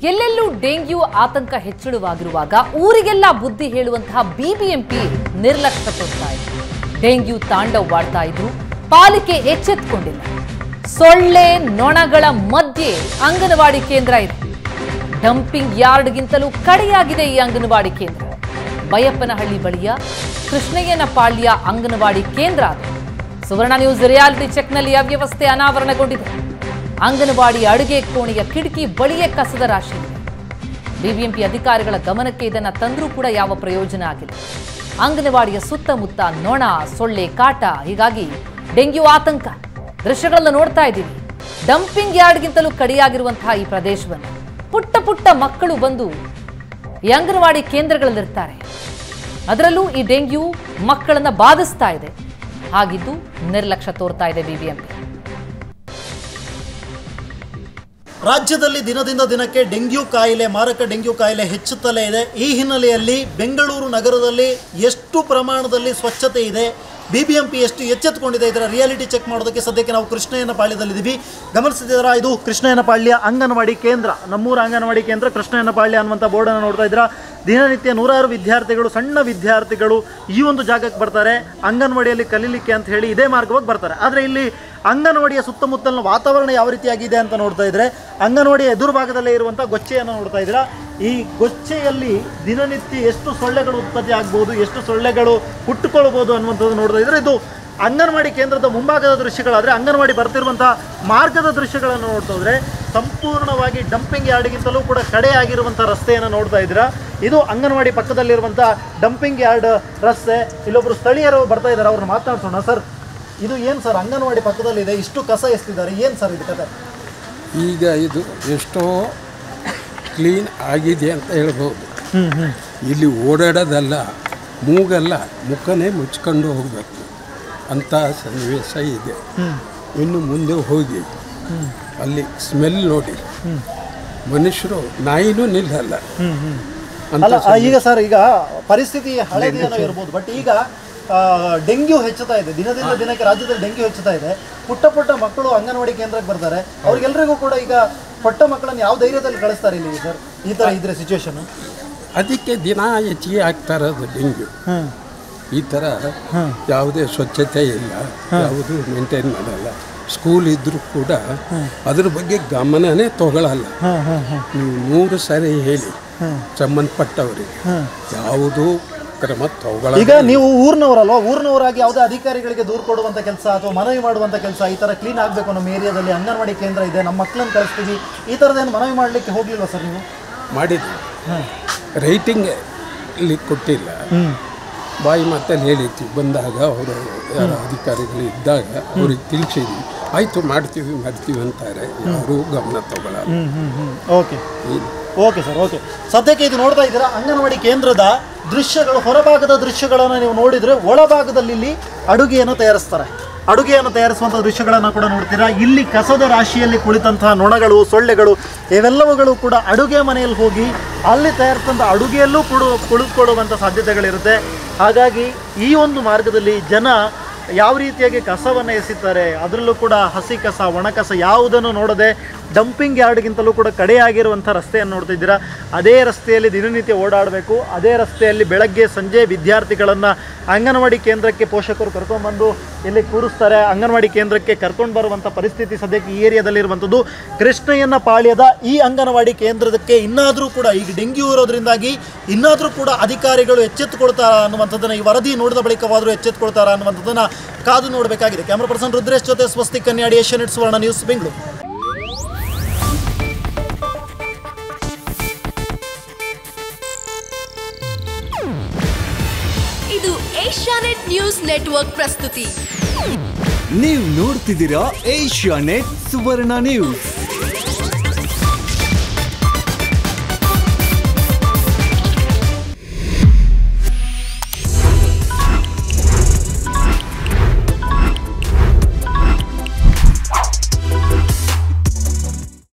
ಎಲ್ಲೆಲ್ಲೂ ಡೆಂಗ್ಯೂ ಆತಂಕ ಹೆಚ್ಚಳವಾಗಿರುವಾಗ ಊರಿಗೆಲ್ಲ ಬುದ್ಧಿ ಹೇಳುವಂತಹ ಬಿಬಿಎಂಪಿ ನಿರ್ಲಕ್ಷ್ಯ ತೋರ್ತಾ ಇದೆ ಡೆಂಗ್ಯೂ ತಾಂಡವವಾಡ್ತಾ ಇದ್ರು ಪಾಲಿಕೆ ಎಚ್ಚೆತ್ತುಕೊಂಡಿಲ್ಲ ಸೊಳ್ಳೆ ನೊಣಗಳ ಮಧ್ಯೆ ಅಂಗನವಾಡಿ ಕೇಂದ್ರ ಇದೆ ಡಂಪಿಂಗ್ ಯಾರ್ಡ್ಗಿಂತಲೂ ಕಡೆಯಾಗಿದೆ ಈ ಅಂಗನವಾಡಿ ಕೇಂದ್ರ ಬೈಯಪ್ಪನಹಳ್ಳಿ ಬಳಿಯ ಕೃಷ್ಣಯ್ಯನ ಪಾಳ್ಯ ಅಂಗನವಾಡಿ ಕೇಂದ್ರ ಅದು ಸುವರ್ಣ ನ್ಯೂಸ್ ರಿಯಾಲಿಟಿ ಚೆಕ್ನಲ್ಲಿ ಅವ್ಯವಸ್ಥೆ ಅನಾವರಣಗೊಂಡಿದೆ ಅಂಗನವಾಡಿ ಅಡುಗೆ ಕೋಣೆಯ ಕಿಟಕಿ ಬಳಿಯೇ ಕಸದ ರಾಶಿ ಇದೆ ಬಿಬಿಎಂಪಿ ಅಧಿಕಾರಿಗಳ ಗಮನಕ್ಕೆ ಇದನ್ನ ತಂದರೂ ಕೂಡ ಯಾವ ಪ್ರಯೋಜನ ಆಗಿಲ್ಲ ಅಂಗನವಾಡಿಯ ಸುತ್ತಮುತ್ತ ನೊಣ ಸೊಳ್ಳೆ ಕಾಟ ಹೀಗಾಗಿ ಡೆಂಗ್ಯೂ ಆತಂಕ ದೃಶ್ಯಗಳನ್ನು ನೋಡ್ತಾ ಇದ್ದೀವಿ ಡಂಪಿಂಗ್ ಯಾರ್ಡ್ಗಿಂತಲೂ ಕಡಿಯಾಗಿರುವಂತಹ ಈ ಪ್ರದೇಶವನ್ನು ಪುಟ್ಟ ಪುಟ್ಟ ಮಕ್ಕಳು ಬಂದು ಈ ಅಂಗನವಾಡಿ ಕೇಂದ್ರಗಳಲ್ಲಿರ್ತಾರೆ ಅದರಲ್ಲೂ ಈ ಡೆಂಗ್ಯೂ ಮಕ್ಕಳನ್ನ ಬಾಧಿಸ್ತಾ ಇದೆ ಹಾಗಿದ್ದು ನಿರ್ಲಕ್ಷ್ಯ ತೋರ್ತಾ ಇದೆ ಬಿಬಿಎಂಪಿ ರಾಜ್ಯದಲ್ಲಿ ದಿನದಿಂದ ದಿನಕ್ಕೆ ಡೆಂಗ್ಯೂ ಕಾಯಿಲೆ ಮಾರಕ ಡೆಂಗ್ಯೂ ಕಾಯಿಲೆ ಹೆಚ್ಚುತ್ತಲೇ ಇದೆ ಈ ಹಿನ್ನೆಲೆಯಲ್ಲಿ ಬೆಂಗಳೂರು ನಗರದಲ್ಲಿ ಎಷ್ಟು ಪ್ರಮಾಣದಲ್ಲಿ ಸ್ವಚ್ಛತೆ ಇದೆ ಬಿ ಬಿ ಎಂ ಪಿ ಎಷ್ಟು ಎಚ್ಚೆತ್ತುಕೊಂಡಿದೆ ಇದರ ರಿಯಾಲಿಟಿ ಚೆಕ್ ಮಾಡೋದಕ್ಕೆ ಸದ್ಯಕ್ಕೆ ನಾವು ಕೃಷ್ಣಯ್ಯನ ಪಾಳ್ಯದಲ್ಲಿದ್ದೀವಿ ಗಮನಿಸ್ತಿದ್ದೀರಾ ಇದು ಕೃಷ್ಣಯ್ಯನ ಪಾಳ್ಯ ಅಂಗನವಾಡಿ ಕೇಂದ್ರ ನಮ್ಮೂರ ಅಂಗನವಾಡಿ ಕೇಂದ್ರ ಕೃಷ್ಣಯ್ಯನ ಪಾಳ್ಯ ಅನ್ನುವಂಥ ಬೋರ್ಡನ್ನು ನೋಡ್ತಾ ಇದ್ದೀರಾ ದಿನನಿತ್ಯ ನೂರಾರು ವಿದ್ಯಾರ್ಥಿಗಳು ಸಣ್ಣ ವಿದ್ಯಾರ್ಥಿಗಳು ಈ ಒಂದು ಜಾಗಕ್ಕೆ ಬರ್ತಾರೆ ಅಂಗನವಾಡಿಯಲ್ಲಿ ಕಲೀಲಿಕ್ಕೆ ಅಂತ ಹೇಳಿ ಇದೇ ಮಾರ್ಗವಾಗಿ ಬರ್ತಾರೆ ಆದರೆ ಇಲ್ಲಿ ಅಂಗನವಾಡಿಯ ಸುತ್ತಮುತ್ತಲಿನ ವಾತಾವರಣ ಯಾವ ರೀತಿಯಾಗಿದೆ ಅಂತ ನೋಡ್ತಾ ಇದ್ರೆ ಅಂಗನವಾಡಿಯ ಎದುರು ಭಾಗದಲ್ಲೇ ಇರುವಂಥ ಗೊಚ್ಚೆಯನ್ನು ನೋಡ್ತಾ ಇದ್ದೀರಾ ಈ ಗೊಚ್ಚೆಯಲ್ಲಿ ದಿನನಿತ್ಯ ಎಷ್ಟು ಸೊಳ್ಳೆಗಳು ಉತ್ಪತ್ತಿ ಆಗ್ಬೋದು ಎಷ್ಟು ಸೊಳ್ಳೆಗಳು ಹುಟ್ಟುಕೊಳ್ಬೋದು ಅನ್ನುವಂಥದ್ದು ನೋಡ್ತಾ ಇದ್ರೆ ಇದು ಅಂಗನವಾಡಿ ಕೇಂದ್ರದ ಮುಂಭಾಗದ ದೃಶ್ಯಗಳಾದರೆ ಅಂಗನವಾಡಿ ಬರ್ತಿರುವಂಥ ಮಾರ್ಗದ ದೃಶ್ಯಗಳನ್ನು ನೋಡ್ತಾ ಹೋದ್ರೆ ಸಂಪೂರ್ಣವಾಗಿ ಡಂಪಿಂಗ್ ಯಾರ್ಡ್ಗಿಂತಲೂ ಕೂಡ ಕಡೆಯಾಗಿರುವಂಥ ರಸ್ತೆಯನ್ನು ನೋಡ್ತಾ ಇದ್ದೀರಾ ಇದು ಅಂಗನವಾಡಿ ಪಕ್ಕದಲ್ಲಿರುವಂಥ ಡಂಪಿಂಗ್ ಯಾರ್ಡ್ ರಸ್ತೆ ಇಲ್ಲೊಬ್ರು ಸ್ಥಳೀಯರು ಬರ್ತಾ ಇದ್ದಾರೆ ಅವ್ರನ್ನ ಮಾತನಾಡ್ಸೋಣ ಸರ್ ಇದು ಏನು ಸರ್ ಅಂಗನವಾಡಿ ಪಕ್ಕದಲ್ಲಿದೆ ಇಷ್ಟು ಕಸ ಎಸ್ತಿದ್ದಾರೆ ಏನು ಸರ್ ಇದು ಕತೆ ಈಗ ಇದು ಎಷ್ಟೋ ಕ್ಲೀನ್ ಆಗಿದೆ ಅಂತ ಹೇಳ್ಬೋದು ಇಲ್ಲಿ ಓಡಾಡೋದಲ್ಲ ಮೂಗಲ್ಲ ಮುಖನೇ ಮುಚ್ಕೊಂಡು ಹೋಗಬೇಕು ಅಂತ ಸನ್ನಿವೇಶ ಇದೆ ಇನ್ನು ಮುಂದೆ ಹೋಗಿ ಅಲ್ಲಿ ಸ್ಮೆಲ್ ನೋಡಿ ಮನುಷ್ಯರು ನಾಯಿನೂ ನಿಲ್ಲಲ್ಲ ಅಂತ ಅಲ್ಲ ಆ, ಈಗ ಸರ್ ಈಗ ಪರಿಸ್ಥಿತಿ ಹಳೇದೇನೋ ಇರ್ಬೋದು ಬಟ್ ಈಗ ಆ, ಡೆಂಗ್ಯೂ ಹೆಚ್ಚುತ್ತಾ ಇದೆ ದಿನದಿಂದ ದಿನಕ್ಕೆ ರಾಜ್ಯದಲ್ಲಿ ಡೆಂಗ್ಯೂ ಹೆಚ್ಚುತ್ತಾ ಇದೆ ಪುಟ್ಟ ಪುಟ್ಟ ಮಕ್ಕಳು ಅಂಗನವಾಡಿ ಕೇಂದ್ರಕ್ಕೆ ಬರ್ತಾರೆ ಅವ್ರಿಗೆಲ್ರಿಗೂ ಕೂಡ ಈಗ ಪುಟ್ಟ ಮಕ್ಕಳನ್ನು ಯಾವ ಧೈರ್ಯದಲ್ಲಿ ಕಳಿಸ್ತಾರೆ ಇಲ್ಲಿ ಸರ್ ಈ ಥರ ಇದ್ರೆ ಸಿಚುವೇಶನ್ ಅದಕ್ಕೆ ದಿನ ಹೆಚ್ಚಿಗೆ ಆಗ್ತಾ ಇರೋದು ಡೆಂಗ್ಯೂ ಈ ಥರ ಯಾವುದೇ ಸ್ವಚ್ಛತೆ ಇಲ್ಲ ಯಾವುದು ಮೇಂಟೈನ್ ಮಾಡಲ್ಲ ಸ್ಕೂಲ್ ಇದ್ದರೂ ಕೂಡ ಅದ್ರ ಬಗ್ಗೆ ಗಮನನೇ ತಗೊಳ್ಳಲ್ಲ ನೀವು ಮೂರು ಸಾರಿ ಹೇಳಿ ಸಂಬಂಧಪಟ್ಟವರಿಗೆ ಯಾವುದೂ ಕ್ರಮ ತಗೊಳ್ಳಲ್ಲ ಈಗ ನೀವು ಊರ್ನವರಲ್ವಾ ಊರ್ನವರಾಗಿ ಯಾವುದೇ ಅಧಿಕಾರಿಗಳಿಗೆ ದೂರು ಕೊಡುವಂತ ಕೆಲಸ ಅಥವಾ ಮನವಿ ಮಾಡುವಂತ ಕೆಲಸ ಈ ತರ ಕ್ಲೀನ್ ಆಗಬೇಕು ನಮ್ಮ ಏರಿಯಾದಲ್ಲಿ ಅಂಗನವಾಡಿ ಕೇಂದ್ರ ಇದೆ ನಮ್ಮ ಮಕ್ಕಳನ್ನ ಕಳಿಸ್ತೀವಿ ಈ ಥರದ್ದೇನು ಮನವಿ ಮಾಡಲಿಕ್ಕೆ ಹೋಗ್ಲಿಲ್ವಾ ಸರ್ ನೀವು ಮಾಡಿದ್ವಿ ರೈಟಿಂಗ್ ಇಲ್ಲಿ ಕೊಟ್ಟಿಲ್ಲ ಬಾಯಿ ಮಾತಲ್ಲಿ ಹೇಳಿದ್ವಿ ಬಂದಾಗ ಅವರು ಯಾರ ಅಧಿಕಾರಿಗಳು ಇದ್ದಾಗ ಅವ್ರಿಗೆ ತಿಳಿಸಿದ್ವಿ ಆಯಿತು ಮಾಡ್ತೀವಿ ಮಾಡ್ತೀವಿ ಅಂತಾರೆ ಯಾರೂ ಗಮನ ತಗೊಳ್ಳಲ್ಲ ಓಕೆ ಓಕೆ ಸರ್ ಓಕೆ ಸದ್ಯಕ್ಕೆ ಇದು ನೋಡ್ತಾ ಇದ್ದೀರಾ ಅಂಗನವಾಡಿ ಕೇಂದ್ರದ ದೃಶ್ಯಗಳು ಹೊರಭಾಗದ ದೃಶ್ಯಗಳನ್ನು ನೀವು ನೋಡಿದರೆ ಒಳಭಾಗದಲ್ಲಿ ಇಲ್ಲಿ ಅಡುಗೆಯನ್ನು ತಯಾರಿಸ್ತಾರೆ ಅಡುಗೆಯನ್ನು ತಯಾರಿಸುವಂಥ ದೃಶ್ಯಗಳನ್ನು ಕೂಡ ನೋಡ್ತೀರಾ ಇಲ್ಲಿ ಕಸದ ರಾಶಿಯಲ್ಲಿ ಕುಳಿತಂತಹ ನೊಣಗಳು ಸೊಳ್ಳೆಗಳು ಇವೆಲ್ಲವುಗಳು ಕೂಡ ಅಡುಗೆ ಮನೆಯಲ್ಲಿ ಹೋಗಿ ಅಲ್ಲಿ ತಯಾರಿಸಿದಂಥ ಅಡುಗೆಯಲ್ಲೂ ಕೂಡ ಕುಳಿತುಕೊಳ್ಳುವಂಥ ಸಾಧ್ಯತೆಗಳಿರುತ್ತೆ ಹಾಗಾಗಿ ಈ ಒಂದು ಮಾರ್ಗದಲ್ಲಿ ಜನ ಯಾವ ರೀತಿಯಾಗಿ ಕಸವನ್ನು ಎಸಿತಾರೆ ಅದರಲ್ಲೂ ಕೂಡ ಹಸಿ ಕಸ ಒಣ ಕಸ ಯಾವುದನ್ನು ನೋಡದೆ ಡಂಪಿಂಗ್ ಯಾರ್ಡ್ಗಿಂತಲೂ ಕೂಡ ಕಡೆಯಾಗಿರುವಂಥ ರಸ್ತೆಯನ್ನು ನೋಡ್ತಿದ್ದೀರಾ ಅದೇ ರಸ್ತೆಯಲ್ಲಿ ದಿನನಿತ್ಯ ಓಡಾಡಬೇಕು ಅದೇ ರಸ್ತೆಯಲ್ಲಿ ಬೆಳಗ್ಗೆ ಸಂಜೆ ವಿದ್ಯಾರ್ಥಿಗಳನ್ನು ಅಂಗನವಾಡಿ ಕೇಂದ್ರಕ್ಕೆ ಪೋಷಕರು ಕರ್ಕೊಂಡ್ಬಂದು ಇಲ್ಲಿ ಕೂರಿಸ್ತಾರೆ ಅಂಗನವಾಡಿ ಕೇಂದ್ರಕ್ಕೆ ಕರ್ಕೊಂಡು ಬರುವಂಥ ಪರಿಸ್ಥಿತಿ ಸದ್ಯಕ್ಕೆ ಈ ಏರಿಯಾದಲ್ಲಿರುವಂಥದ್ದು ಕೃಷ್ಣಯ್ಯನ ಪಾಳ್ಯದ ಈ ಅಂಗನವಾಡಿ ಕೇಂದ್ರದಕ್ಕೆ ಇನ್ನಾದರೂ ಕೂಡ ಈಗ ಡೆಂಗ್ಯೂ ಇರೋದ್ರಿಂದಾಗಿ ಇನ್ನಾದರೂ ಕೂಡ ಅಧಿಕಾರಿಗಳು ಎಚ್ಚೆತ್ತುಕೊಳ್ತಾರಾ ಅನ್ನುವಂಥದ್ದನ್ನು ಈ ವರದಿ ನೋಡಿದ ಬಳಿಕವಾದರೂ ಎಚ್ಚೆತ್ತುಕೊಳ್ತಾರಾ ಅನ್ನುವಂಥದ್ದನ್ನು ಕಾದು ನೋಡಬೇಕಾಗಿದೆ ಕ್ಯಾಮ್ರಾ ಪರ್ಸನ್ ರುದ್ರೇಶ್ ಜೊತೆ Swastik Kanyadi Asianet Suvarna news Bengaluru ಇದು ಏಷ್ಯಾನೆಟ್ ನ್ಯೂಸ್ ನೆಟ್ವರ್ಕ್ ಪ್ರಸ್ತುತಿ ನೀವು ನೋಡ್ತಿದ್ದೀರಾ ಏಷ್ಯಾ ನೆಟ್ ಸುವರ್ಣ ನ್ಯೂಸ್